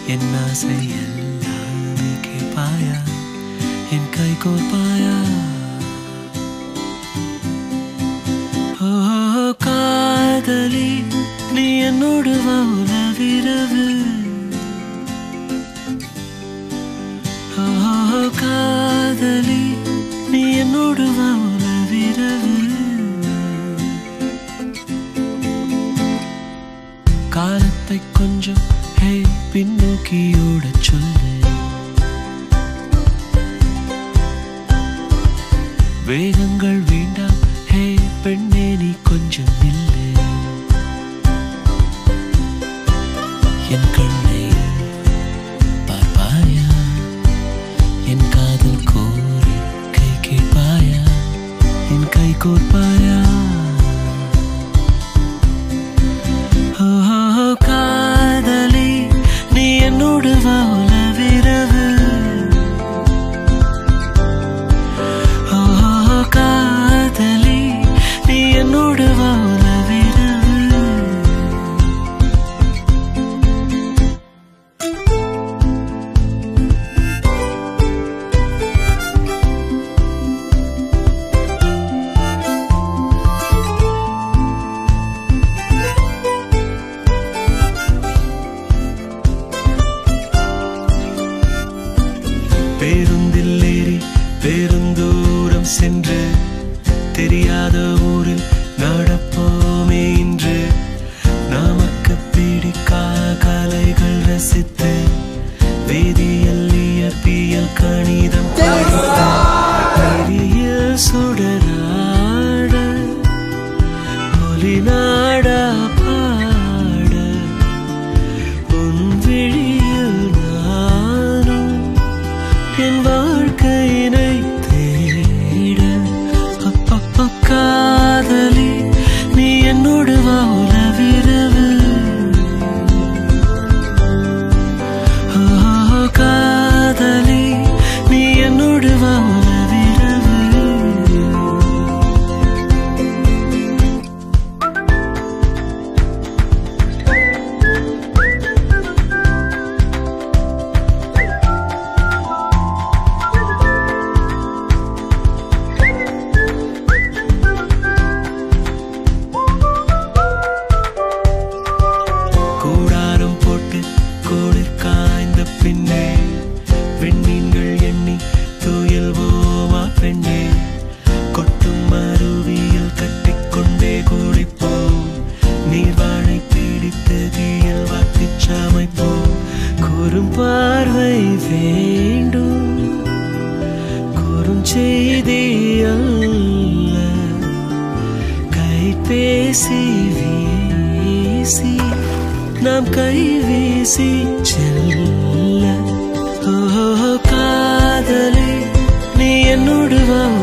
என் ஆசை எல்லாமே கேட்பாயா என் கை கோர்ப்பாயா ஓ காதலி நீ என்னோடு வா உலவிரவு ஓ காதலி நீ என்னோடு வா உலவிரவு காலத்தை கொஞ்சம் ஹே பின்னோக்கி ஓடச் சொல்லு வேகங்கள் வேண்டாம் ஹே பெண்ணே நீ கொஞ்சம் நில்லு என் கண்ணை பார்ப்பாயா என் காதல் கோரி கை கேட்பாயா என் கை கோர்ப்பாயா ஓ காதலி நீ என்னோடு வா உலவிரவு ஓ காதலி நீ என்னோடு வா உலவிரவு பேருந்தில் ஏறி பெருந்தூரம் சென்று தெரியாத ஊரில் நடப்போமே இன்று நமக்கு பிடிக்கா கலைகள் ரசித்து வேதியியல் இயற்பியல் கணிதம் பெரியில் சுடராட ஒலிநாடா பாட உன் விழியில் நானும் என் வாழ்க்கையினை தேட அப்பப்ப காதலி நீ என்னோடு வா உலவிரவு ஓ காதலி நீ என்னோடு வா உலவிரவு கூடாரம் போட்டு குளிர் காய்ந்த பின்னே விண்மீன்கள் எண்ணி துயில்வோமா பெண்ணே கொட்டும் அருவியில் கட்டிக்கொண்டே குளிப்போம் நீர்வாழை பிடித்து தீயில் வாட்டிச் சமைப்போம் கூறும் பார்வை வேண்டும் குறுஞ்செய்தி அல்ல கைபேசி வீசி நாம் கை வீசி செல்ல ஓ காதலி நீ என்னோடு வா